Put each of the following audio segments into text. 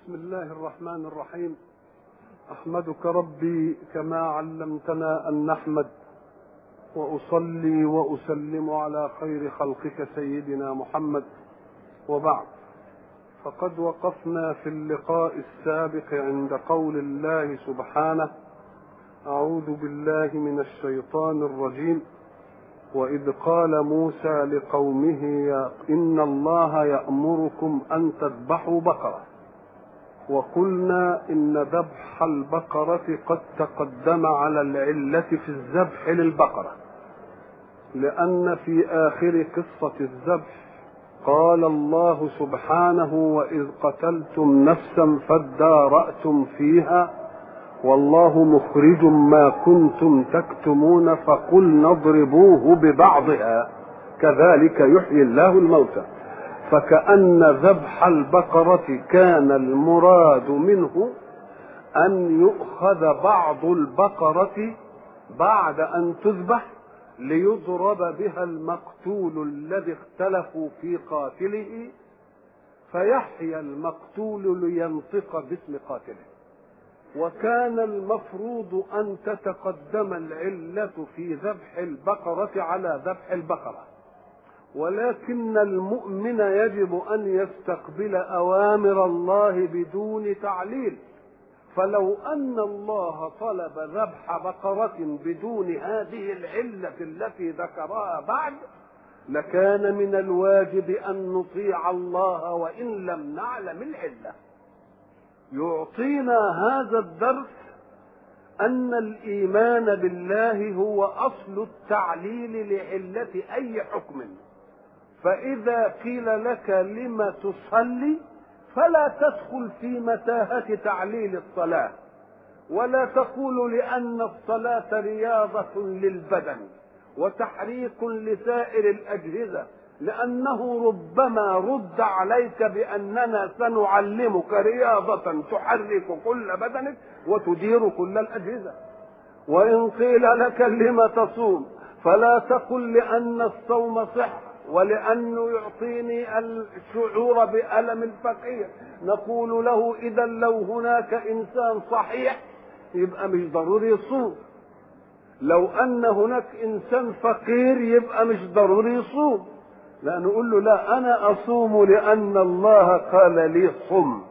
بسم الله الرحمن الرحيم احمدك ربي كما علمتنا ان نحمد واصلي واسلم على خير خلقك سيدنا محمد وبعد فقد وقفنا في اللقاء السابق عند قول الله سبحانه اعوذ بالله من الشيطان الرجيم واذ قال موسى لقومه يا ان الله يامركم ان تذبحوا بقره وقلنا ان ذبح البقره قد تقدم على العله في الذبح للبقره لان في اخر قصه الذبح قال الله سبحانه واذ قتلتم نفسا فاداراتم فيها والله مخرج ما كنتم تكتمون فقلنا اضربوه ببعضها كذلك يحيي الله الموتى فكأن ذبح البقرة كان المراد منه أن يؤخذ بعض البقرة بعد أن تذبح ليضرب بها المقتول الذي اختلفوا في قاتله فيحيا المقتول لينطق باسم قاتله وكان المفروض أن تتقدم العلة في ذبح البقرة على ذبح البقرة ولكن المؤمن يجب ان يستقبل اوامر الله بدون تعليل فلو ان الله طلب ذبح بقره بدون هذه العله التي ذكرها بعد لكان من الواجب ان نطيع الله وان لم نعلم العله يعطينا هذا الدرس ان الايمان بالله هو اصل التعليل لعله اي حكم فإذا قيل لك لم تصلي فلا تدخل في متاهة تعليل الصلاة ولا تقول لأن الصلاة رياضة للبدن وتحريك لسائر الأجهزة لأنه ربما رد عليك بأننا سنعلمك رياضة تحرك كل بدنك وتدير كل الأجهزة وإن قيل لك لم تصوم فلا تقل لأن الصوم صح ولأنه يعطيني الشعور بألم الفقير نقول له إذا لو هناك إنسان صحيح يبقى مش ضروري يصوم لو أن هناك إنسان فقير يبقى مش ضروري يصوم لا نقول له لا أنا أصوم لأن الله قال لي صم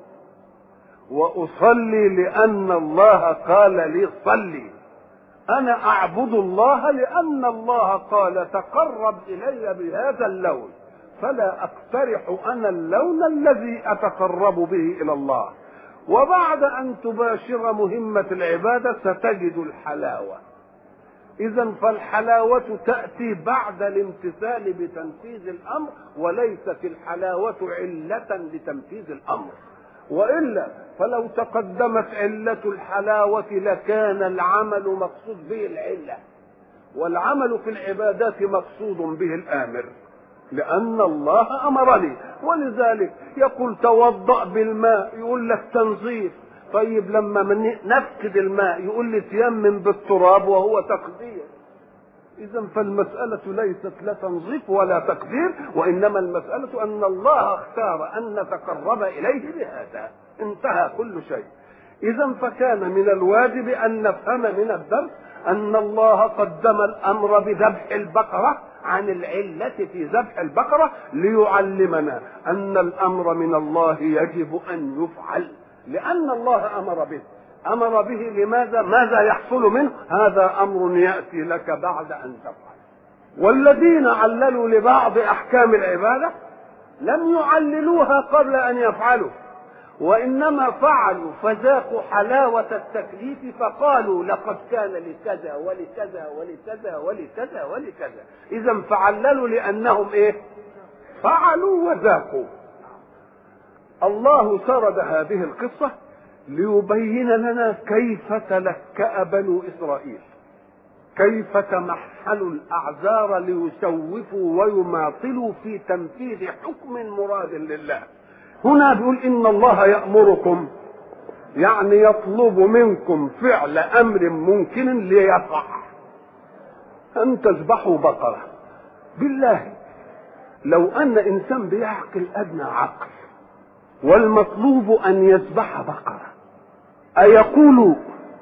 وأصلي لأن الله قال لي صلي أنا أعبد الله لأن الله قال تقرب إلي بهذا اللون فلا أقترح أنا اللون الذي أتقرب به إلى الله وبعد أن تباشر مهمة العبادة ستجد الحلاوة إذا فالحلاوة تأتي بعد الامتثال بتنفيذ الأمر وليست الحلاوة علة لتنفيذ الأمر والا فلو تقدمت عله الحلاوه لكان العمل مقصود به العله والعمل في العبادات مقصود به الامر لان الله امرني ولذلك يقول توضا بالماء يقول لك تنظيف طيب لما من نفقد الماء يقول لي تيمم بالتراب وهو تقدير إذا فالمسألة ليست لا تنظيف ولا تقدير وإنما المسألة أن الله اختار أن نتقرب إليه بهذا انتهى كل شيء إذا فكان من الواجب أن نفهم من الدرس أن الله قدم الأمر بذبح البقرة عن العلة في ذبح البقرة ليعلمنا أن الأمر من الله يجب أن يفعل لأن الله أمر به امر به لماذا ماذا يحصل منه هذا امر ياتي لك بعد ان تفعل والذين عللوا لبعض احكام العباده لم يعللوها قبل ان يفعلوا وانما فعلوا فذاقوا حلاوه التكليف فقالوا لقد كان لكذا ولكذا ولكذا ولكذا ولكذا اذا فعللوا لانهم ايه فعلوا وذاقوا الله سرد هذه القصه ليبين لنا كيف تلكأ بنو إسرائيل كيف تمحلوا الأعذار ليسوفوا ويماطلوا في تنفيذ حكم مراد لله هنا بيقول إن الله يأمركم يعني يطلب منكم فعل أمر ممكن ليقع أن تذبحوا بقرة بالله لو أن إنسان بيعقل أدنى عقل والمطلوب ان يذبح بقره ايقول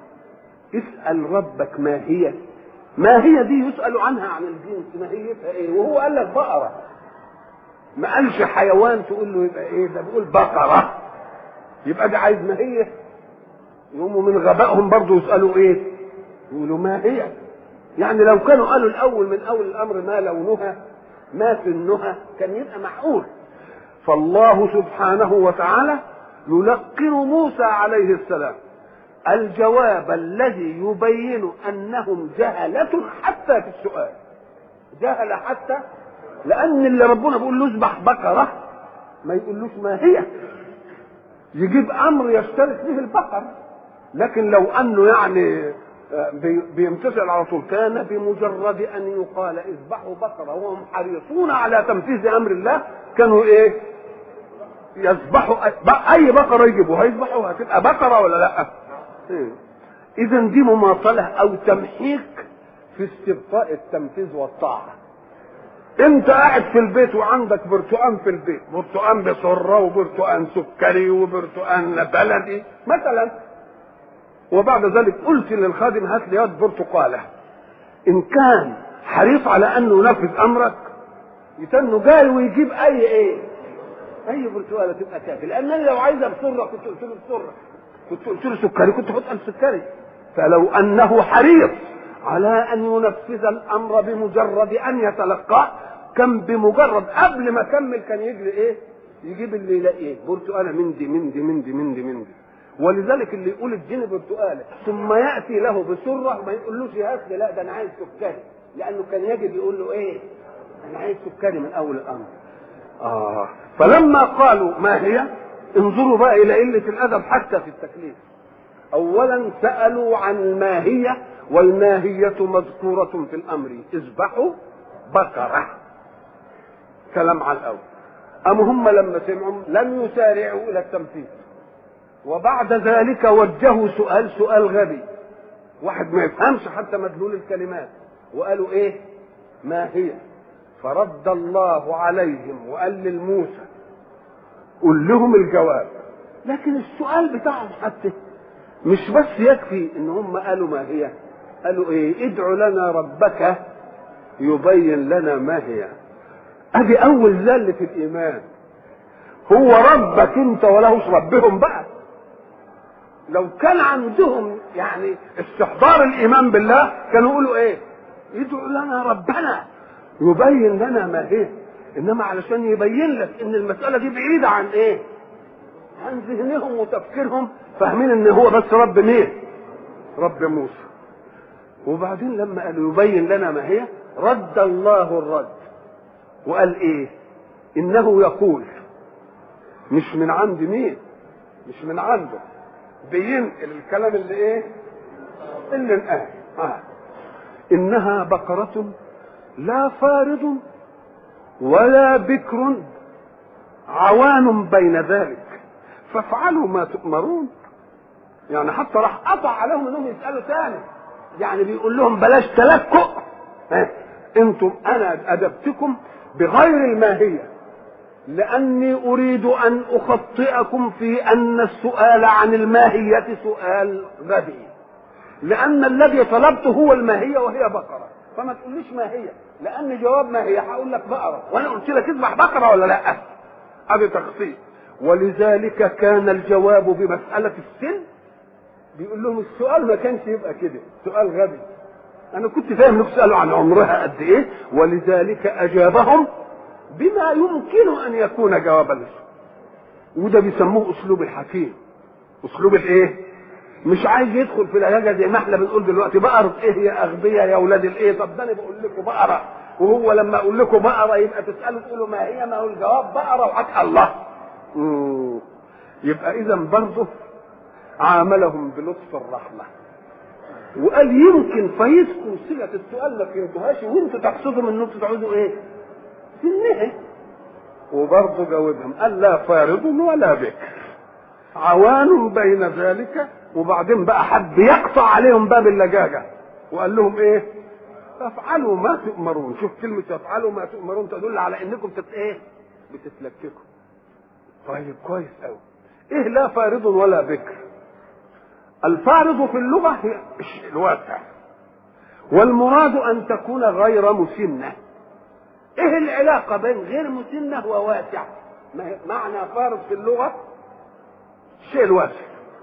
اسال ربك ما هي ما هي دي يسال عنها عن الجنس ماهيتها ايه وهو قال لك بقره ما قالش حيوان تقول له يبقى ايه ده بيقول بقره يبقى ده عايز ما هي يقوموا من غبائهم برضه يسالوا ايه يقولوا ما هي يعني لو كانوا قالوا الاول من اول الامر ما لونها ما سنها كان يبقى معقول فالله سبحانه وتعالى يلقن موسى عليه السلام الجواب الذي يبين انهم جهلة حتى في السؤال جهل حتى لان اللي ربنا بيقول له اذبح بقرة ما يقولوش ما هي يجيب امر يشترك به البقر لكن لو انه يعني بيمتثل على طول كان بمجرد ان يقال اذبحوا بقره وهم حريصون على تنفيذ امر الله كانوا ايه يذبحوا اي بقره يجيبوا هيذبحوا هتبقى بقره ولا لا إيه؟ اذا دي مماطله او تمحيك في استبقاء التنفيذ والطاعه انت قاعد في البيت وعندك برتقان في البيت برتقان بسره وبرتقان سكري وبرتقان بلدي مثلا وبعد ذلك قلت للخادم هات لي يد برتقاله ان كان حريص على انه ينفذ امرك يتنه جاي ويجيب اي ايه اي برتقاله تبقى كافي لان انا لو عايزها بسره كنت قلت له بسره كنت قلت له سكري كنت قلت له سكري فلو انه حريص على ان ينفذ الامر بمجرد ان يتلقاه كان بمجرد قبل ما كمل كان يجري ايه يجيب اللي يلاقيه برتقاله من دي من دي من دي من دي من دي ولذلك اللي يقول اديني برتقاله ثم ياتي له بسره ما يقولوش هات لي لا ده انا عايز سكري لانه كان يجب يقول له ايه انا عايز سكري من اول الامر اه فلما قالوا ما هي انظروا بقى الى قله الادب حتى في التكليف اولا سالوا عن الماهيه والماهيه مذكوره في الامر اذبحوا بقره كلام على الاول أم هم لما سمعوا لم يسارعوا إلى التنفيذ وبعد ذلك وجهوا سؤال سؤال غبي واحد ما يفهمش حتى مدلول الكلمات وقالوا ايه ما هي فرد الله عليهم وقال للموسى قل لهم الجواب لكن السؤال بتاعهم حتى مش بس يكفي ان هم قالوا ما هي قالوا ايه ادع لنا ربك يبين لنا ما هي ادي اول ذله الايمان هو ربك انت ولهوش ربهم بقى لو كان عندهم يعني استحضار الايمان بالله كانوا يقولوا ايه يدعو لنا ربنا يبين لنا ما هي انما علشان يبين لك ان المساله دي بعيده عن ايه عن ذهنهم وتفكيرهم فاهمين ان هو بس رب مين رب موسى وبعدين لما قالوا يبين لنا ما هي رد الله الرد وقال ايه انه يقول مش من عند مين مش من عنده بينقل الكلام اللي ايه اللي انقال آه. انها بقرة لا فارض ولا بكر عوان بين ذلك فافعلوا ما تؤمرون يعني حتى راح قطع عليهم انهم يسالوا تاني يعني بيقول لهم بلاش تلكؤ اه. انتم انا ادبتكم بغير الماهيه لاني اريد ان اخطئكم في ان السؤال عن الماهيه سؤال غبي لان الذي طلبته هو الماهيه وهي بقره فما تقوليش ما هي لان جواب ما هي هقول لك بقره وانا قلت لك اذبح بقره ولا لا ادي تخطيط ولذلك كان الجواب بمساله السن بيقول لهم السؤال ما كانش يبقى كده سؤال غبي انا كنت فاهم انكم تسالوا عن عمرها قد ايه ولذلك اجابهم بما يمكن ان يكون جوابا له وده بيسموه اسلوب الحكيم اسلوب الايه مش عايز يدخل في العلاجة زي ما احنا بنقول دلوقتي بقرة ايه يا اغبياء يا اولاد الايه طب ده انا بقول لكم بقرة وهو لما اقول لكم بقرة يبقى تسألوا تقولوا ما هي ما هو الجواب بقرة وحق الله مم. يبقى اذا برضه عاملهم بلطف الرحمة وقال يمكن فايتكم صيغة السؤال ما فهمتوهاش وانتوا تقصدوا ان انتوا تعوزوا ايه؟ سنه وبرضه جاوبهم قال لا فارض ولا بكر عوان بين ذلك وبعدين بقى حد يقطع عليهم باب اللجاجة وقال لهم ايه افعلوا ما تؤمرون شوف كلمة افعلوا ما تؤمرون تدل على انكم تت ايه بتتلككوا طيب كويس قوي ايه لا فارض ولا بكر الفارض في اللغه هي الواسع والمراد ان تكون غير مسنه ايه العلاقه بين غير مسنه وواسع معنى فارض في اللغه الشيء الواسع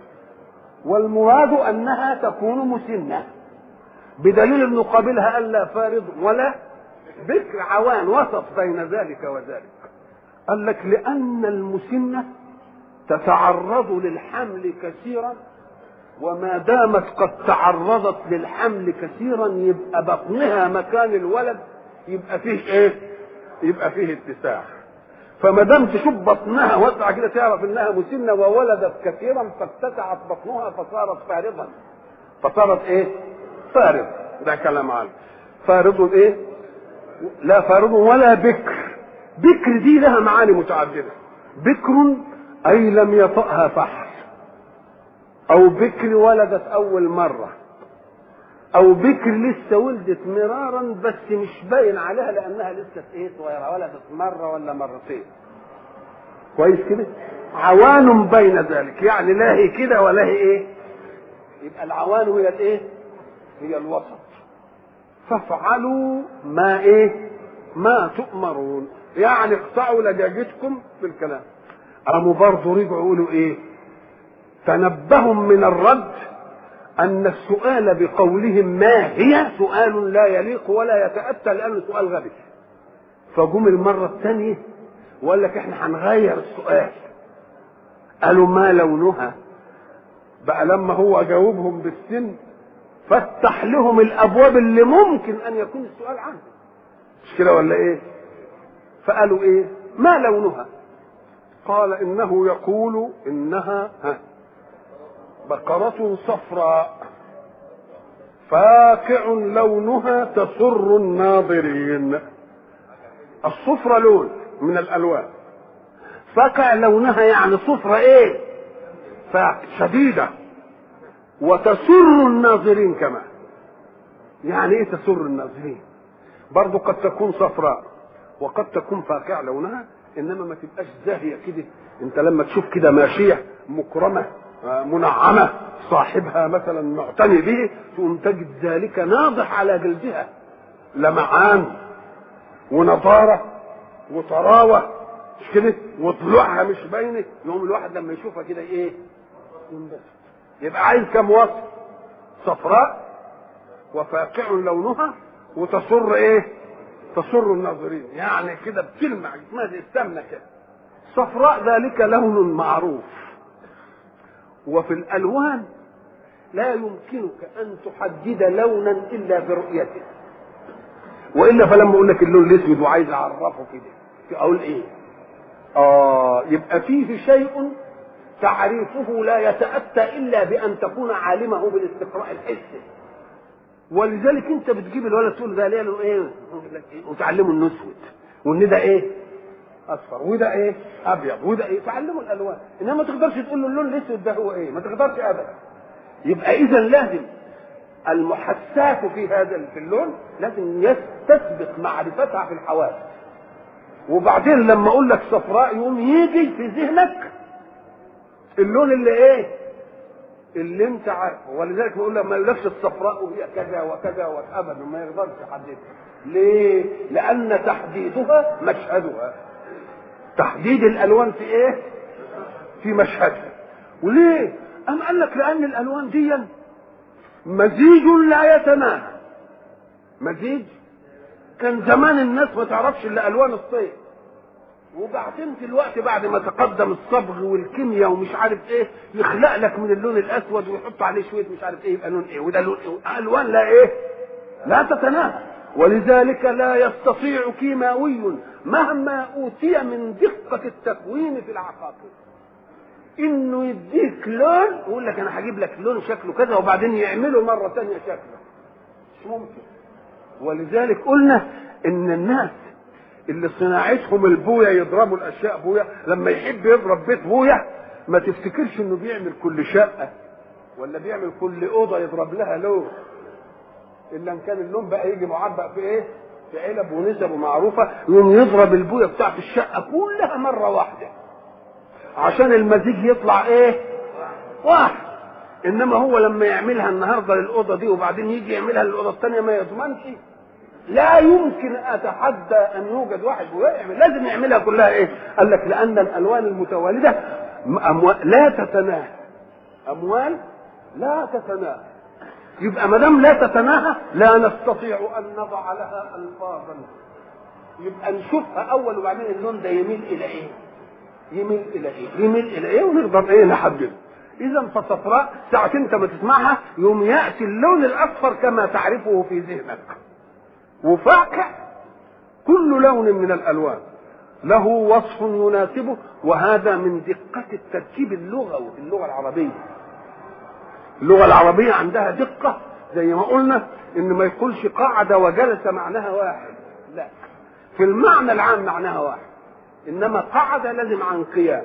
والمراد انها تكون مسنه بدليل انه قابلها الا فارض ولا بكر عوان وسط بين ذلك وذلك قال لك لان المسنه تتعرض للحمل كثيرا وما دامت قد تعرضت للحمل كثيرا يبقى بطنها مكان الولد يبقى فيه ايه يبقى فيه اتساع فما دام تشوف بطنها واسعه كده تعرف انها مسنه وولدت كثيرا فاتسعت بطنها فصارت فارضا فصارت ايه فارض ده كلام عالي فارض ايه لا فارض ولا بكر بكر دي لها معاني متعدده بكر اي لم يطأها فحل او بكر ولدت اول مره او بكر لسه ولدت مرارا بس مش باين عليها لانها لسه ايه صغيره ولدت مره ولا مرتين كويس كده عوان بين ذلك يعني لا هي كده ولا هي ايه يبقى العوان هي الايه هي الوسط فافعلوا ما ايه ما تؤمرون يعني اقطعوا لجاجتكم بالكلام قاموا برضه رجعوا يقولوا ايه تنبهوا من الرد ان السؤال بقولهم ما هي سؤال لا يليق ولا يتاتى لانه سؤال غبي فجم المره الثانيه وقال لك احنا هنغير السؤال قالوا ما لونها بقى لما هو جاوبهم بالسن فتح لهم الابواب اللي ممكن ان يكون السؤال عنها مش كده ولا ايه فقالوا ايه ما لونها قال انه يقول انها ها بقرة صفراء فاقع لونها تسر الناظرين الصفرة لون من الالوان فاقع لونها يعني صفرة ايه شديدة وتسر الناظرين كمان يعني ايه تسر الناظرين برضو قد تكون صفراء وقد تكون فاقع لونها انما ما تبقاش زاهيه كده انت لما تشوف كده ماشيه مكرمه منعمه صاحبها مثلا معتني به تقوم تجد ذلك ناضح على جلدها لمعان ونضاره وطراوه مش كده وطلوعها مش باينه يقوم الواحد لما يشوفها كده ايه ينبسط يبقى عايز كم وصف صفراء وفاقع لونها وتصر ايه تسر الناظرين يعني كده بتلمع اسمها زي السمنه كده صفراء ذلك لون معروف وفي الالوان لا يمكنك ان تحدد لونا الا برؤيته والا فلما اقول لك اللون الاسود وعايز اعرفه كده اقول ايه اه يبقى فيه شيء تعريفه لا يتاتى الا بان تكون عالمه بالاستقراء الحسي ولذلك انت بتجيب الولد تقول ده له ايه وتعلمه انه اسود وان ده ايه اصفر وده ايه ابيض وده ايه تعلمه الالوان انما ما تقدرش تقول له اللون الاسود ده هو ايه ما تقدرش ابدا يبقى اذا لازم المحسات في هذا في اللون لازم تسبق معرفتها في الحواس وبعدين لما اقول لك صفراء يقوم يجي في ذهنك اللون اللي ايه اللي انت عارفه ولذلك بيقول لما يقولكش الصفراء وهي كذا وكذا وابدا ما يقدرش يحددها ليه؟ لأن تحديدها مشهدها تحديد الألوان في إيه؟ في مشهدها وليه؟ أم قال لك لأن الألوان دي مزيج لا يتناهى مزيج كان زمان الناس ما تعرفش إلا ألوان الصيف وبعدين دلوقتي بعد ما تقدم الصبغ والكيمياء ومش عارف ايه يخلق لك من اللون الاسود ويحط عليه شويه مش عارف ايه يبقى لون ايه وده لون ايه الوان لا ايه لا تتناهى ولذلك لا يستطيع كيماوي مهما اوتي من دقه التكوين في العقاقير انه يديك لون ويقول لك انا هجيب لك لون شكله كذا وبعدين يعمله مره ثانيه شكله مش ممكن ولذلك قلنا ان الناس اللي صناعتهم البويا يضربوا الاشياء بويا لما يحب يضرب بيت بويا ما تفتكرش انه بيعمل كل شقه ولا بيعمل كل اوضه يضرب لها لون الا ان كان اللون بقى يجي معبأ في ايه في علب ونسب معروفه يقوم يضرب البويه بتاعت الشقه كلها مره واحده عشان المزيج يطلع ايه واحد انما هو لما يعملها النهارده للاوضه دي وبعدين يجي يعملها للاوضه الثانيه ما يضمنش لا يمكن اتحدى ان يوجد واحد ويعمل لازم يعملها كلها ايه قال لك لان الالوان المتوالده أموال لا تتناهى اموال لا تتناهى يبقى ما دام لا تتناهى لا نستطيع ان نضع لها الفاظا يبقى نشوفها اول وبعدين اللون ده يميل الى ايه يميل الى ايه يميل الى ايه ونقدر ايه نحدده اذا فالصفراء ساعة انت ما تسمعها يوم ياتي اللون الاصفر كما تعرفه في ذهنك وفاقع كل لون من الالوان له وصف يناسبه وهذا من دقة التركيب اللغوي في اللغة العربية اللغة العربية عندها دقة زي ما قلنا ان ما يقولش قعد وجلس معناها واحد لا في المعنى العام معناها واحد انما قعد لازم عن قيام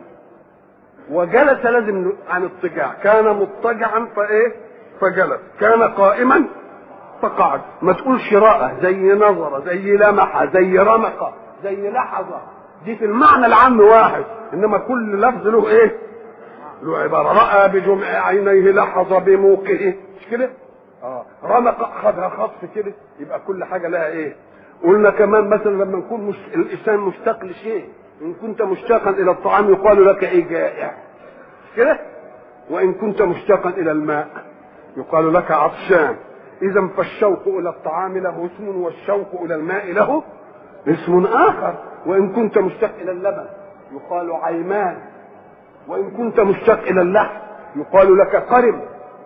وجلس لازم عن اضطجاع كان مضطجعا فايه فجلس كان قائما فقعد ما تقولش رأى زي نظر زي لمح زي رمق زي لحظ دي في المعنى العام واحد انما كل لفظ له ايه له عبارة رأى بجمع عينيه لحظ بموقعه مش كده اه رمق خدها خطف كده يبقى كل حاجة لها ايه قلنا كمان مثلا لما نكون مش... الانسان مشتاق لشيء ان كنت مشتاقا الى الطعام يقال لك ايه جائع كده وان كنت مشتاقا الى الماء يقال لك عطشان اذا فالشوق الى الطعام له اسم والشوق الى الماء له اسم اخر وان كنت مشتاق الى اللبن يقال عيمان وان كنت مشتاق الى اللحم يقال لك قرب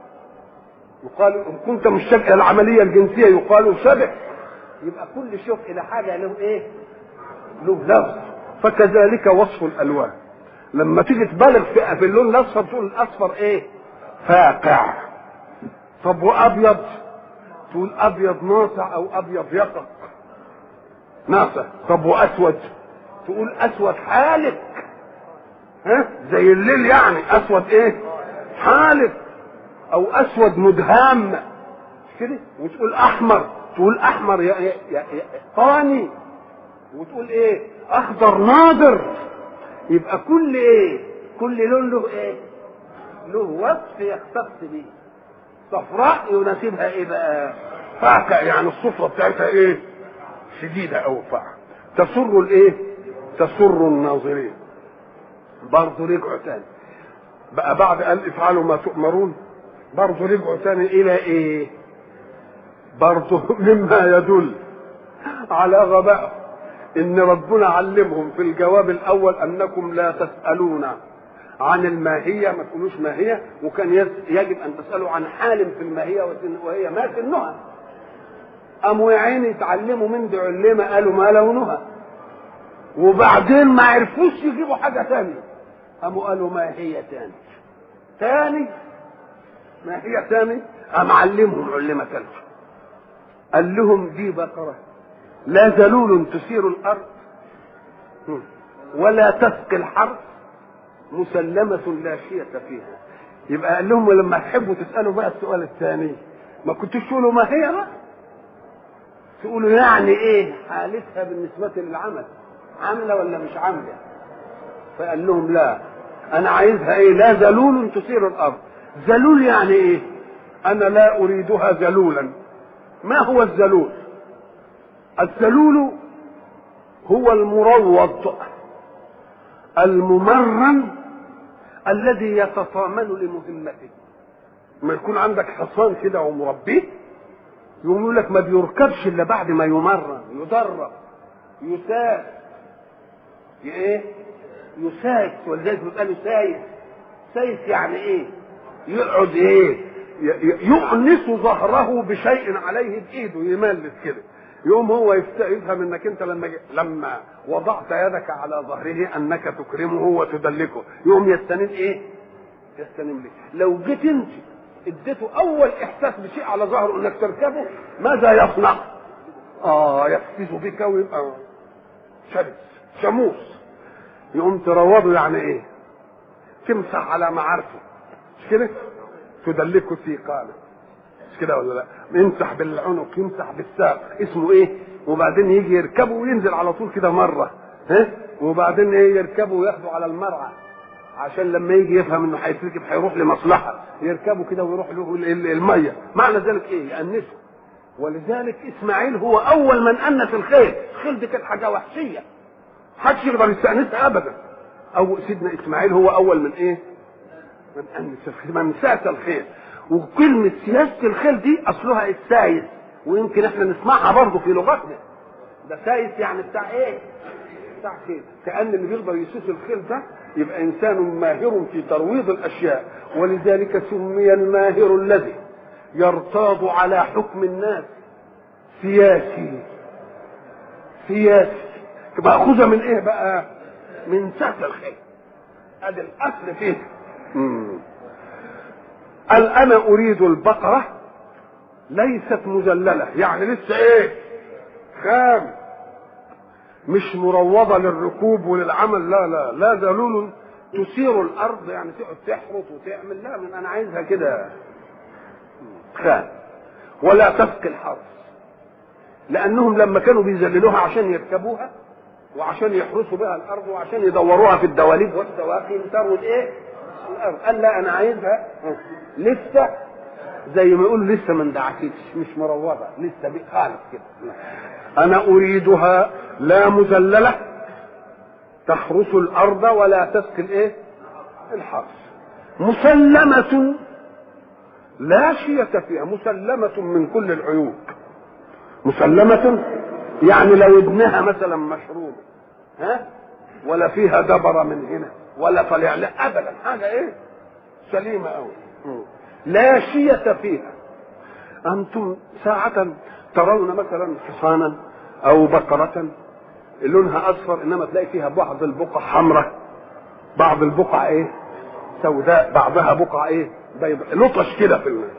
يقال ان كنت مشتاق الى العمليه الجنسيه يقال شبع يبقى كل شوق الى حاجه له ايه له لفظ فكذلك وصف الالوان لما تيجي تبالغ في, في اللون الاصفر تقول الاصفر ايه فاقع طب وابيض تقول ابيض ناصع او ابيض يقق ناصع طب واسود تقول اسود حالك ها زي الليل يعني اسود ايه حالك او اسود مدهام مش كده وتقول احمر تقول احمر يا يا يا يا طاني وتقول ايه اخضر ناضر يبقى كل ايه كل لون له ايه له وصف يختص به صفراء يناسبها ايه بقى فاقع يعني الصفرة بتاعتها ايه شديدة او فاقع تسر الايه تسر الناظرين برضه رجعوا تاني بقى بعد قال افعلوا ما تؤمرون برضه رجعوا تاني الى ايه برضه مما يدل على غبائهم ان ربنا علمهم في الجواب الاول انكم لا تسالون عن الماهيه ما تقولوش ماهيه وكان يجب ان تسالوا عن حال في الماهيه وهي ما سنها قاموا يا عيني يتعلموا من دي علمه قالوا ما لونها وبعدين ما عرفوش يجيبوا حاجه ثانيه قاموا قالوا ما هي ثاني ثاني ما هي ثاني قام علمهم علمه ثالثه قال لهم دي بقره لا ذلول تثير الارض ولا تسقي الحرث مسلمة لا شية فيها يبقى قال لهم لما تحبوا تسألوا بقى السؤال الثاني ما كنتوش تقولوا ما هي بقى تقولوا يعني ايه حالتها بالنسبة للعمل عاملة ولا مش عاملة فقال لهم لا انا عايزها ايه لا ذلول تثير الارض ذلول يعني ايه انا لا اريدها ذلولا ما هو الذلول الذلول هو المروض الممرن الذي يتطامن لمهمته ما يكون عندك حصان كده ومربيه يقوم يقول لك ما بيركبش الا بعد ما يمرن يدرب يساس ايه يساس ولذلك بيقولوا سايس سايس يعني ايه يقعد ايه يؤنس ظهره بشيء عليه بايده يملس كده يقوم هو يفهم انك انت لما لما وضعت يدك على ظهره انك تكرمه وتدلكه يقوم يستنم ايه؟ يستنم لك لو جيت انت اديته اول احساس بشيء على ظهره انك تركبه ماذا يصنع؟ اه يقفز بك ويبقى شرس شموس يقوم تروضه يعني ايه؟ تمسح على معارفه مش كده؟ تدلكه ثقاله مش كده ولا لا يمسح بالعنق يمسح بالساق اسمه ايه وبعدين يجي يركبه وينزل على طول كده مره ها وبعدين ايه يركبه وياخده على المرعى عشان لما يجي يفهم انه هيتركب هيروح لمصلحه يركبوا كده ويروح له ال- ال- الميه معنى ذلك ايه يأنسه ولذلك اسماعيل هو اول من انس الخيل الخيل دي كانت حاجه وحشيه محدش يقدر يستانسها ابدا او سيدنا اسماعيل هو اول من ايه من انس الخيل من ساس الخيل وكلمه سياسه الخيل دي اصلها السايس ويمكن احنا نسمعها برضه في لغتنا ده سايس يعني بتاع ايه بتاع خيل كان اللي بيقدر يسوس الخيل ده يبقى انسان ماهر في ترويض الاشياء ولذلك سمي الماهر الذي يرتاض على حكم الناس سياسي سياسي مأخوذة من ايه بقى من سهل الخيل ادي الاصل فيه مم. قال انا اريد البقرة ليست مذللة يعني لسه ايه خام مش مروضة للركوب وللعمل لا لا لا ذلول تثير الارض يعني تقعد تحرط وتعمل لا من انا عايزها كده خام ولا تسقي الحرث لانهم لما كانوا بيذللوها عشان يركبوها وعشان يحرسوا بها الارض وعشان يدوروها في الدواليب والسواقي يمتروا الايه؟ الارض قال لا انا عايزها لسه زي ما يقول لسه ما اندعكتش مش مروضه لسه بي- خالص كده انا اريدها لا مذلله تحرس الارض ولا تسقي الايه؟ الحرث مسلمه لا شية فيها مسلمة من كل العيوب مسلمة يعني لو ابنها مثلا مشروب ها ولا فيها دبرة من هنا ولا طلع لا ابدا حاجة ايه سليمة قوي لا شية فيها انتم ساعة ترون مثلا حصانا او بقرة لونها اصفر انما تلاقي فيها بعض البقع حمراء بعض البقع ايه سوداء بعضها بقع ايه بيضاء لطش كده في الماء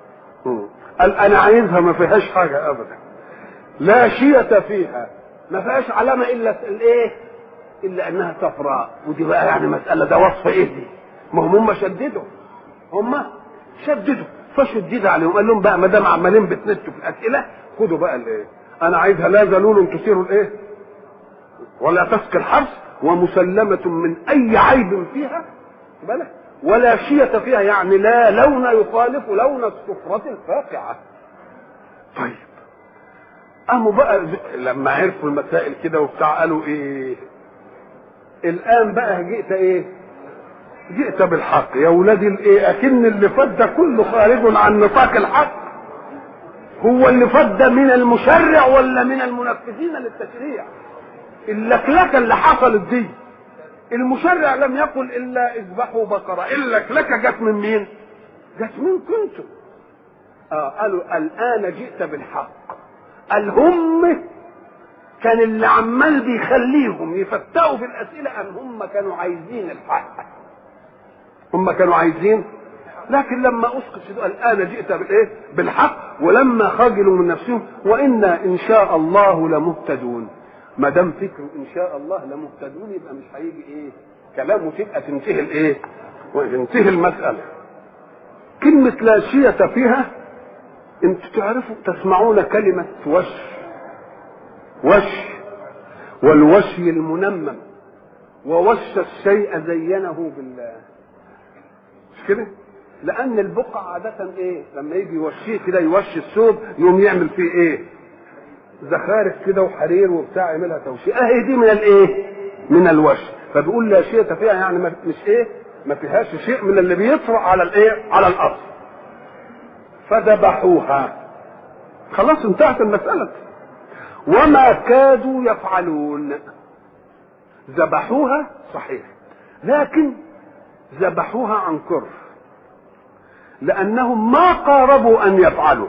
قال انا عايزها ما فيهاش حاجه ابدا لا شية فيها ما فيهاش علامه الا الايه الا انها صفراء ودي بقى يعني مساله ده وصف ايه دي ما هم هم شددوا هم شددوا فشدد عليهم قال لهم بقى ما دام عمالين بتنتوا في الاسئله خدوا بقى الايه انا عايزها لا ذلول تثير الايه ولا تسقي الحرث ومسلمة من أي عيب فيها بالك ولا شية فيها يعني لا لون يخالف لون الصفرة الفاقعة طيب قاموا بقى ز- لما عرفوا المسائل كده وبتاع قالوا ايه الان بقى جئت ايه جئت بالحق يا ولادي الايه اكن اللي فات ده كله خارج عن نطاق الحق هو اللي فات ده من المشرع ولا من المنفذين للتشريع اللكلكه اللي حصلت دي المشرع لم يقل الا اذبحوا بقره اللكلكه جت من مين جت منكم انتم اه قالوا الان جئت بالحق قال هم كان اللي عمال بيخليهم يفتقوا في الاسئله ان هم كانوا عايزين الحق هم كانوا عايزين لكن لما اسقط في قال الان جئت بالايه بالحق ولما خجلوا من نفسهم وانا ان شاء الله لمهتدون ما دام فكره ان شاء الله لمهتدون يبقى مش هيجي ايه كلامه تبقى تنتهي الايه وتنتهي المساله كلمه لا شية فيها انتوا تعرفوا تسمعون كلمه وش وش والوشي المنمم ووش الشيء زينه بالله مش كده لان البقع عاده ايه لما يجي يوشيه كده يوشي الثوب يقوم يعمل فيه ايه زخارف كده وحرير وبتاع يعملها توشيه اهي دي من الايه من الوش فبيقول لا شيء فيها يعني ما مش ايه ما فيهاش شيء من اللي بيطرأ على الايه على الاصل فذبحوها خلاص انتهت المسألة وما كادوا يفعلون ذبحوها صحيح لكن ذبحوها عن كره لأنهم ما قاربوا أن يفعلوا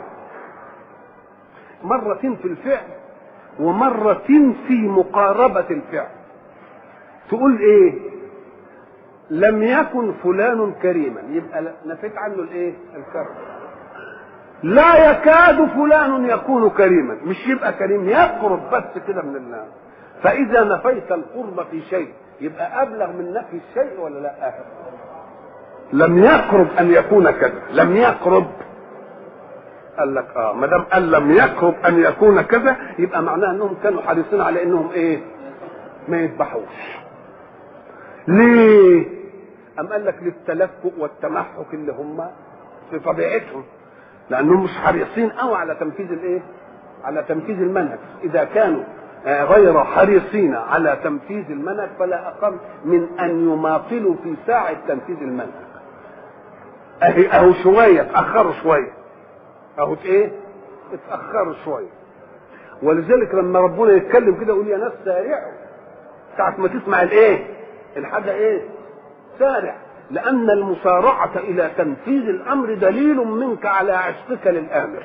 مرة في الفعل ومرة في مقاربة الفعل تقول ايه لم يكن فلان كريما يبقى نفيت عنه الايه الكرم لا يكاد فلان يكون كريما مش يبقى كريم يقرب بس كده من الله فاذا نفيت القرب في شيء يبقى ابلغ من نفي الشيء ولا لا لم يقرب ان يكون كذا لم يقرب قال لك اه ما دام قال لم يقرب ان يكون كذا يبقى معناه انهم كانوا حريصين على انهم ايه ما يذبحوش ليه أم قال لك للتلكؤ والتمحك اللي هم في طبيعتهم لأنهم مش حريصين قوي على تنفيذ الإيه؟ على تنفيذ المنهج إذا كانوا غير حريصين على تنفيذ المنهج فلا أقل من أن يماطلوا في ساعة تنفيذ المنهج أهي أهو شوية اتأخروا شوية أهو إيه؟ اتأخروا شوية ولذلك لما ربنا يتكلم كده يقول يا ناس سارعوا ساعة ما تسمع الإيه؟ الحاجة إيه؟ سارع لأن المسارعة إلى تنفيذ الأمر دليل منك على عشقك للآمر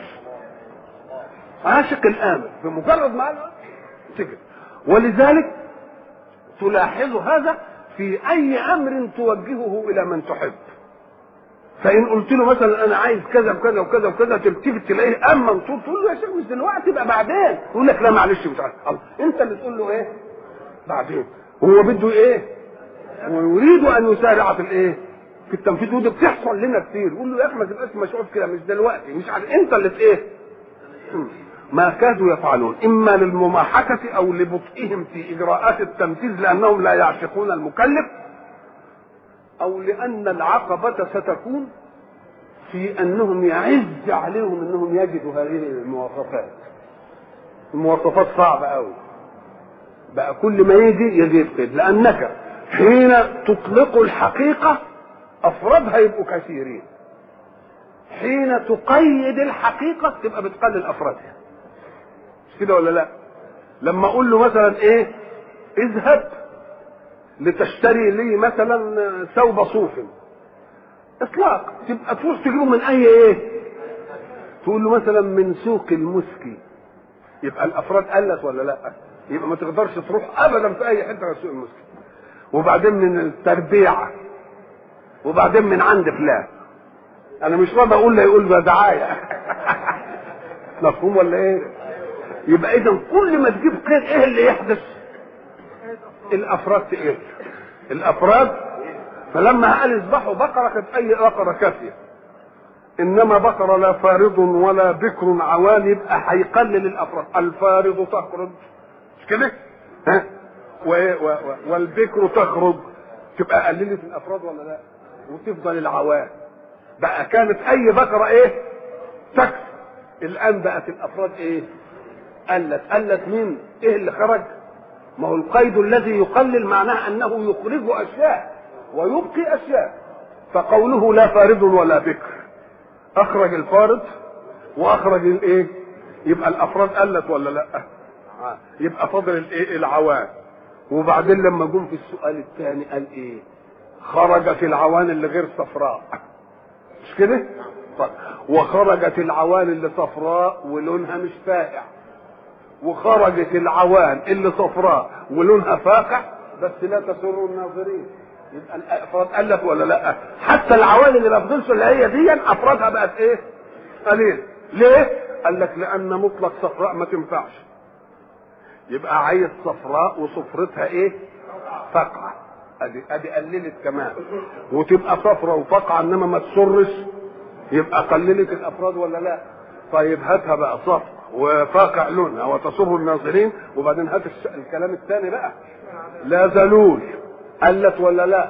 عاشق الآمر بمجرد ما تجد ولذلك تلاحظ هذا في أي أمر توجهه إلى من تحب فإن قلت له مثلا أنا عايز كذا وكذا وكذا وكذا تلتفت تلاقيه أما طول تقول له يا شيخ مش دلوقتي بقى بعدين يقول لك لا معلش مش عارف الله أنت اللي تقول له إيه؟ بعدين وهو بده إيه؟ ويريد أن يسارع في الإيه؟ في التنفيذ وده بتحصل لنا كتير يقول له يا اخي ما تبقاش مشغول كده مش دلوقتي مش عارف انت اللي في ايه ما كادوا يفعلون اما للمماحكه او لبطئهم في اجراءات التنفيذ لانهم لا يعشقون المكلف او لان العقبه ستكون في انهم يعز عليهم انهم يجدوا هذه المواصفات المواصفات صعبه قوي بقى كل ما يجي يجي كده لانك حين تطلق الحقيقه افرادها يبقوا كثيرين حين تقيد الحقيقه تبقى بتقلل افرادها مش كده ولا لا لما اقول له مثلا ايه اذهب لتشتري لي مثلا ثوب صوف اطلاق تبقى تروح تجيبه من اي ايه تقول له مثلا من سوق المسكي يبقى الافراد قلت ولا لا يبقى ما تقدرش تروح ابدا في اي حته غير سوق المسكي وبعدين من التربيعه وبعدين من عند فلان انا مش راضي اقول لا يقول ده دعايه مفهوم ولا ايه يبقى اذا كل ما تجيب خير ايه اللي يحدث الافراد تقل الافراد فلما قال اذبحوا بقره كانت اي بقره كافيه انما بقره لا فارض ولا بكر عوان يبقى هيقلل الافراد الفارض تخرج مش كده ها والبكر تخرج تبقى قللت الافراد ولا لا وتفضل العوام بقى كانت اي بقره ايه تكفي الان بقت الافراد ايه قلت قلت مين ايه اللي خرج ما هو القيد الذي يقلل معناه انه يخرج اشياء ويبقي اشياء فقوله لا فارض ولا بكر اخرج الفارض واخرج الايه يبقى الافراد قلت ولا لا يبقى فضل الايه العوام وبعدين لما جم في السؤال الثاني قال ايه خرجت العوان اللي غير صفراء مش كده طيب وخرجت العوان اللي صفراء ولونها مش فاقع وخرجت العوان اللي صفراء ولونها فاقع بس لا تسر الناظرين يبقى الافراد قلت ولا لا حتى العوان اللي ما فضلش اللي هي دي افرادها بقت ايه قليل ليه قال لك لان مطلق صفراء ما تنفعش يبقى عايز صفراء وصفرتها ايه فقعه ادي ادي قللت كمان وتبقى صفراء وفقعه انما ما تسرش يبقى قللت الافراد ولا لا طيب هاتها بقى صفرا وفاقع لونها وتسر الناظرين وبعدين هات الكلام الثاني بقى لا ذلول قلت ولا لا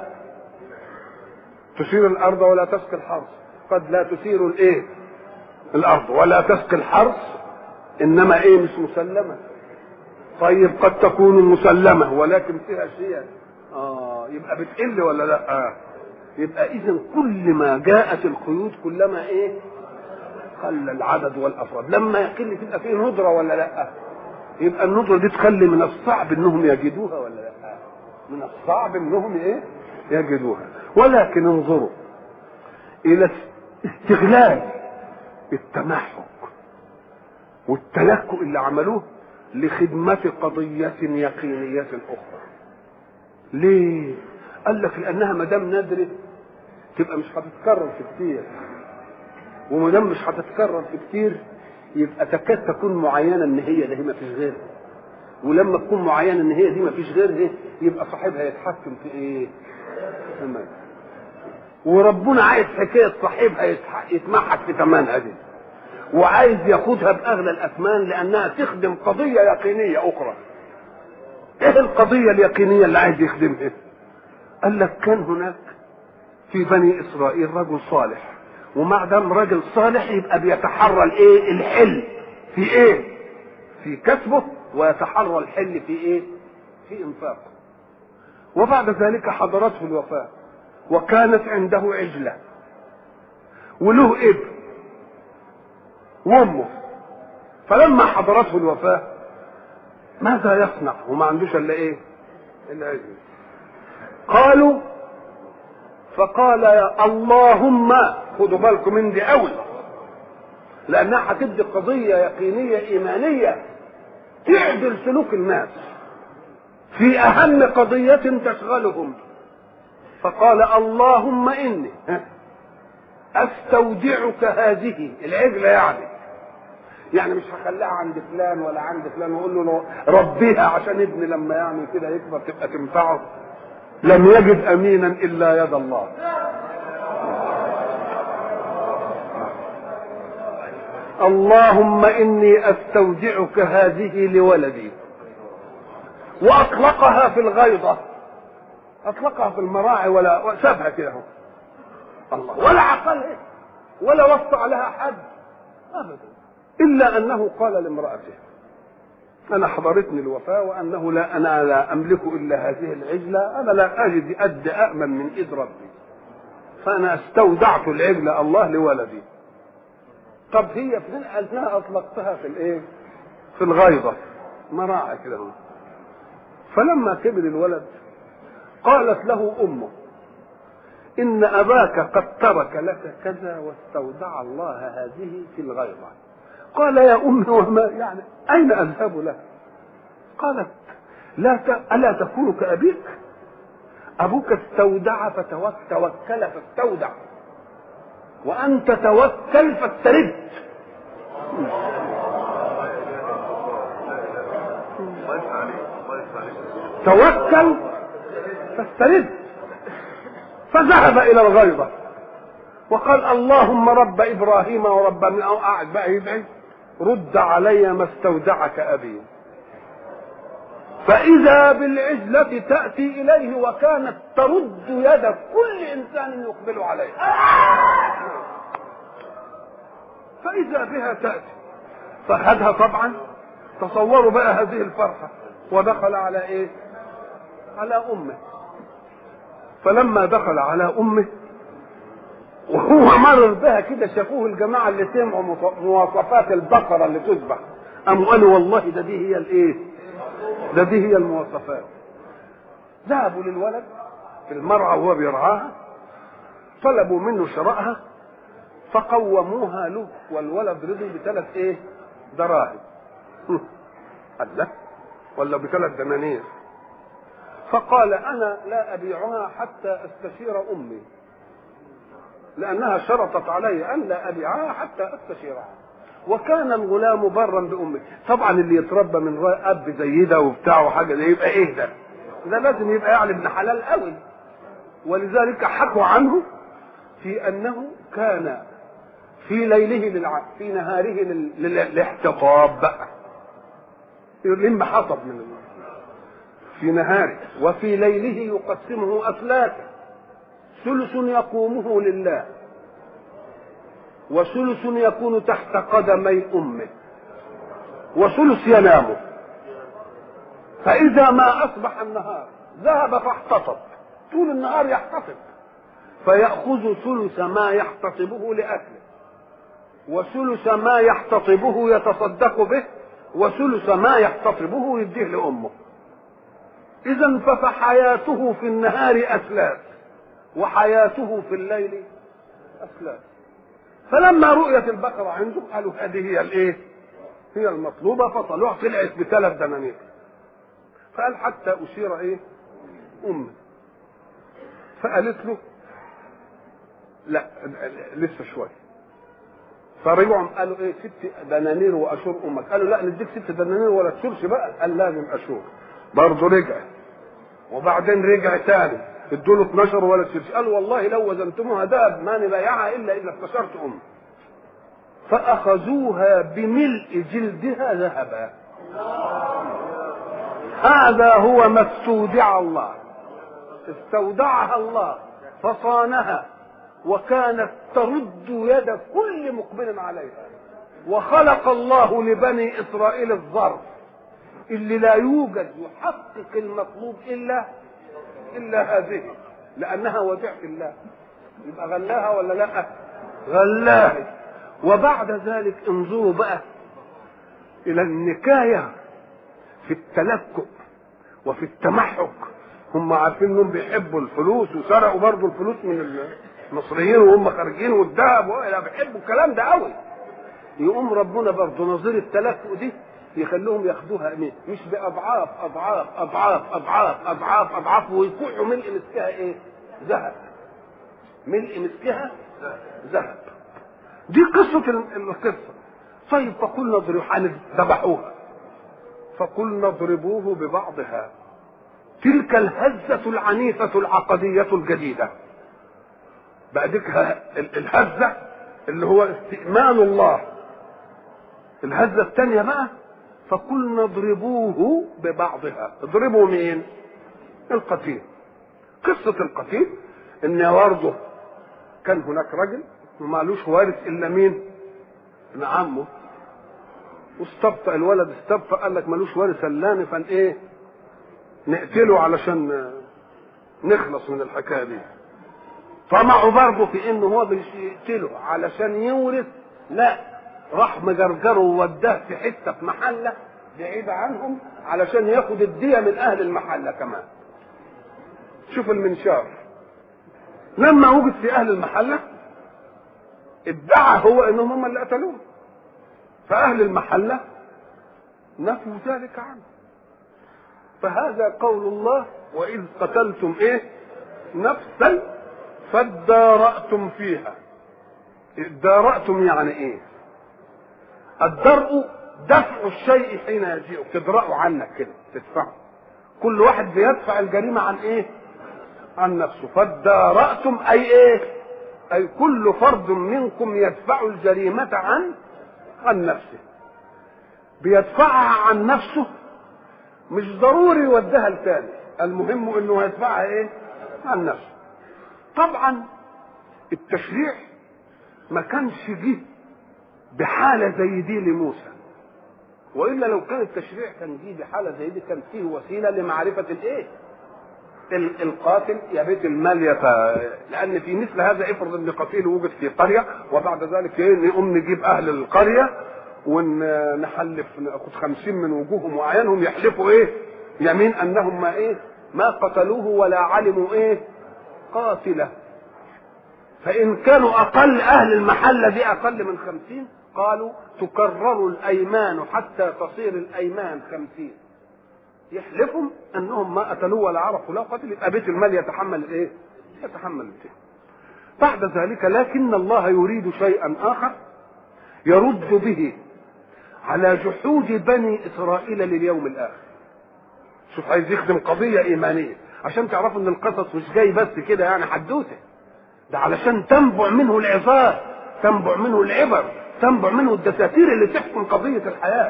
تثير الارض ولا تسقي الحرث قد لا تثير الايه الارض ولا تسقي الحرث انما ايه مش مسلمه طيب قد تكون مسلمه ولكن فيها شيء اه يبقى بتقل ولا لا آه. يبقى اذا كل ما جاءت القيود كلما ايه قل العدد والافراد لما يقل تبقى فيه ندره ولا لا يبقى الندره دي تخلي من الصعب انهم يجدوها ولا لا من الصعب انهم ايه يجدوها ولكن انظروا الى استغلال التمحك والتلكؤ اللي عملوه لخدمة قضية يقينية أخرى. ليه؟ قال لك لأنها ما دام نادرة تبقى مش هتتكرر في كتير. وما دام مش هتتكرر في كتير يبقى تكاد تكون معينة إن هي ده ما فيش غيرها. ولما تكون معينة إن هي دي ما فيش غيرها يبقى صاحبها يتحكم في إيه؟ تمام. وربنا عايز حكاية صاحبها يتمحك في ثمنها دي. وعايز ياخدها باغلى الاثمان لانها تخدم قضيه يقينيه اخرى ايه القضيه اليقينيه اللي عايز يخدمها قال لك كان هناك في بني اسرائيل رجل صالح ومع دام راجل صالح يبقى بيتحرى الايه الحل في ايه في كسبه ويتحرى الحل في ايه في انفاقه وبعد ذلك حضرته الوفاه وكانت عنده عجله وله ابن وامه فلما حضرته الوفاه ماذا يصنع وما عندوش الا ايه الا عجله قالوا فقال يا اللهم خدوا بالكم من دي قوي لانها هتدي قضيه يقينيه ايمانيه تعدل سلوك الناس في اهم قضيه تشغلهم فقال اللهم اني استودعك هذه العجله يعني يعني مش هخليها عند فلان ولا عند فلان واقول له ربيها عشان ابني لما يعمل كده يكبر تبقى تنفعه لم يجد امينا الا يد الله اللهم اني استودعك هذه لولدي واطلقها في الغيضه اطلقها في المراعي ولا سابها كده الله ولا عقلها ولا وسع لها حد ابدا الا انه قال لامراته انا حضرتني الوفاه وانه لا انا لا املك الا هذه العجله انا لا اجد اد امن من ايد ربي فانا استودعت العجله الله لولدي طب هي فين قالها اطلقتها في الايه في الغيضه مراعي كده فلما كبر الولد قالت له امه ان اباك قد ترك لك كذا واستودع الله هذه في الغيضه قال يا أمي وما يعني أين أذهب له قالت لا ت... ألا تكون كأبيك أبوك استودع فتوكل فاستودع وأنت توكل فاسترد توكل فاسترد فذهب إلى الغيضة وقال اللهم رب إبراهيم ورب من أو قاعد بقى يدعي رد علي ما استودعك ابي فاذا بالعزله تاتي اليه وكانت ترد يد كل انسان يقبل عليه فاذا بها تاتي فخذها طبعا تصوروا بقى هذه الفرحه ودخل على ايه على امه فلما دخل على امه وهو مرر بها كده شافوه الجماعه اللي سمعوا مواصفات البقره اللي تذبح قاموا قالوا والله ده دي هي الايه؟ ده دي هي المواصفات. ذهبوا للولد في المرعى وهو بيرعاها طلبوا منه شرائها فقوموها له والولد رضي بثلاث ايه؟ دراهم. قال لا ولا بثلاث دنانير. فقال انا لا ابيعها حتى استشير امي. لأنها شرطت علي أن لا أبيعها حتى أستشيرها وكان الغلام برا بأمه طبعا اللي يتربى من أب زي ده وبتاع وحاجة ده يبقى إيه ده ده لازم يبقى يعني ابن حلال قوي ولذلك حكوا عنه في أنه كان في ليله للع... في نهاره لل... للاحتطاب بقى يلم حطب من الله في نهاره وفي ليله يقسمه أثلاثا ثلث يقومه لله وثلث يكون تحت قدمي امه وثلث ينام فاذا ما اصبح النهار ذهب فاحتطب طول النهار يحتطب فياخذ ثلث ما يحتطبه لاكله وثلث ما يحتطبه يتصدق به وثلث ما يحتطبه يديه لامه اذا فحياته في النهار اثلاث وحياته في الليل أسلاف فلما رؤيت البقرة عنده قالوا هذه هي الايه؟ هي المطلوبة فطلعوا طلعت بثلاث دنانير فقال حتى أشير ايه؟ أمي فقالت له لا لسه شوية فرجعوا قالوا ايه ست دنانير واشور امك قالوا لا نديك ست دنانير ولا تشورش بقى قال لازم اشور برضه رجع وبعدين رجع تاني ادوا له 12 ولا تشرش قال والله لو وزنتموها ذهب ما نبايعها الا اذا استشرت امي فاخذوها بملء جلدها ذهبا هذا هو ما استودع الله استودعها الله فصانها وكانت ترد يد كل مقبل عليها وخلق الله لبني اسرائيل الظرف اللي لا يوجد يحقق المطلوب الا الا هذه لانها وديعه الله يبقى غلاها ولا لا غلاها وبعد ذلك انظروا بقى الى النكايه في التلكؤ وفي التمحك هم عارفين انهم بيحبوا الفلوس وسرقوا برضه الفلوس من المصريين وهم خارجين والذهب ولا بيحبوا الكلام ده قوي يقوم ربنا برضه نظير التلكؤ دي يخلوهم ياخدوها مين؟ مش باضعاف اضعاف اضعاف اضعاف اضعاف اضعاف ويكوعوا ملء مسكها ايه؟ ذهب ملء مسكها ذهب دي قصة القصة طيب فقلنا اضربوا ذبحوها فقلنا اضربوه ببعضها تلك الهزة العنيفة العقدية الجديدة بعدك الهزة اللي هو استئمان الله الهزة الثانية بقى فقلنا اضربوه ببعضها اضربوا مين القتيل قصة القتيل ان برضه كان هناك رجل ومالوش وارث الا مين ابن عمه واستبطأ الولد استبطأ قال لك ملوش وارث الا فان ايه نقتله علشان نخلص من الحكايه دي طمعوا برضه في انه هو مش يقتله علشان يورث لا راح مجرجره ووداه في حته في محله بعيده عنهم علشان ياخد الديه من اهل المحله كمان شوف المنشار لما وجد في اهل المحله ادعى هو انهم هم اللي قتلوه فاهل المحله نفوا ذلك عنه فهذا قول الله واذ قتلتم ايه نفسا فادارأتم فيها ادارأتم يعني ايه الدرء دفع الشيء حين يجيء تدرأه عنك كده تدفعه كل واحد بيدفع الجريمة عن ايه عن نفسه فادارأتم اي ايه اي كل فرد منكم يدفع الجريمة عن عن نفسه بيدفعها عن نفسه مش ضروري يوديها لتاني المهم انه يدفعها ايه عن نفسه طبعا التشريع ما كانش جه بحالة زي دي لموسى والا لو كان التشريع كان جه بحالة زي دي كان فيه وسيلة لمعرفة الايه القاتل يا بيت المال يت... لان في مثل هذا افرض ان قتيل وجد في قريه وبعد ذلك ايه نقوم نجيب اهل القريه ونحلف ناخد خمسين من وجوههم واعيانهم يحلفوا ايه يمين انهم ما ايه ما قتلوه ولا علموا ايه قاتله فان كانوا اقل اهل المحله دي اقل من خمسين قالوا تكرر الايمان حتى تصير الايمان خمسين يحلفهم انهم ما قتلوه ولا عرفوا له قتل يبقى بيت المال يتحمل الايه؟ يتحمل الدين. بعد ذلك لكن الله يريد شيئا اخر يرد به على جحود بني اسرائيل لليوم الاخر. شوف عايز يخدم قضيه ايمانيه عشان تعرفوا ان القصص مش جاي بس كده يعني حدوته. ده علشان تنبع منه العظات، تنبع منه العبر، تنبع منه الدساتير اللي تحكم قضيه الحياه.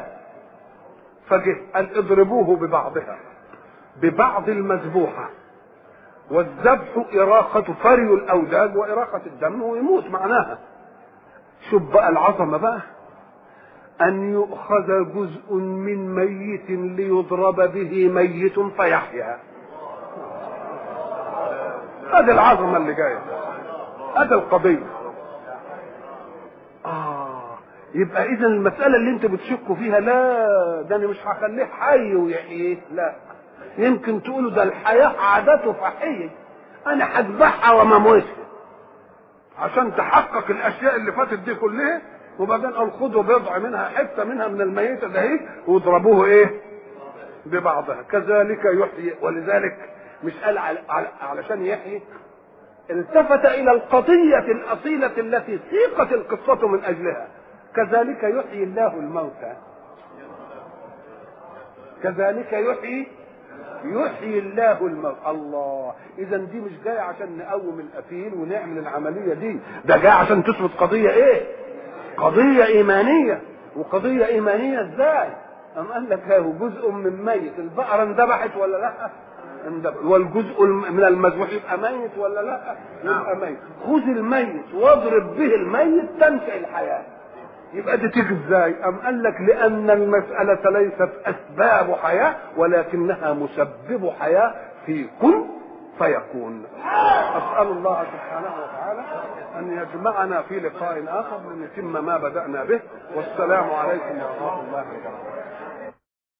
فجه قال اضربوه ببعضها ببعض المذبوحة والذبح إراقة فري الأوداج وإراقة الدم ويموت معناها شوف بقى العظمة بقى أن يؤخذ جزء من ميت ليضرب به ميت فيحيا هذه العظمة اللي جاية هذه القضية آه يبقى اذا المساله اللي انت بتشكوا فيها لا ده انا مش هخليه حي ويحييه لا يمكن تقولوا ده الحياه عادته فحيه انا هذبحها وما موتها عشان تحقق الاشياء اللي فاتت دي كلها وبعدين قال خدوا بضع منها حته منها من الميته ده ايه واضربوه ايه ببعضها كذلك يحيي ولذلك مش قال علشان يحيي التفت الى القضيه الاصيله التي سيقت القصه من اجلها كذلك يحيي الله الموتى كذلك يحيي يحيي الله الموت الله اذا دي مش جايه عشان نقوم القتيل ونعمل العمليه دي ده جاي عشان تثبت قضيه ايه قضيه ايمانيه وقضيه ايمانيه ازاي ام قال لك هو جزء من ميت البقره اندبحت ولا لا عند والجزء الم- من المذبوح يبقى ميت ولا لا؟ يبقى ميت خذ الميت واضرب به الميت تنشأ الحياه يبقى دي تيجي ازاي؟ أم قال لك لأن المسألة ليست أسباب حياة ولكنها مسبب حياة في كن فيكون. أسأل الله سبحانه وتعالى أن يجمعنا في لقاء آخر لنتم ما بدأنا به والسلام عليكم ورحمة الله وبركاته.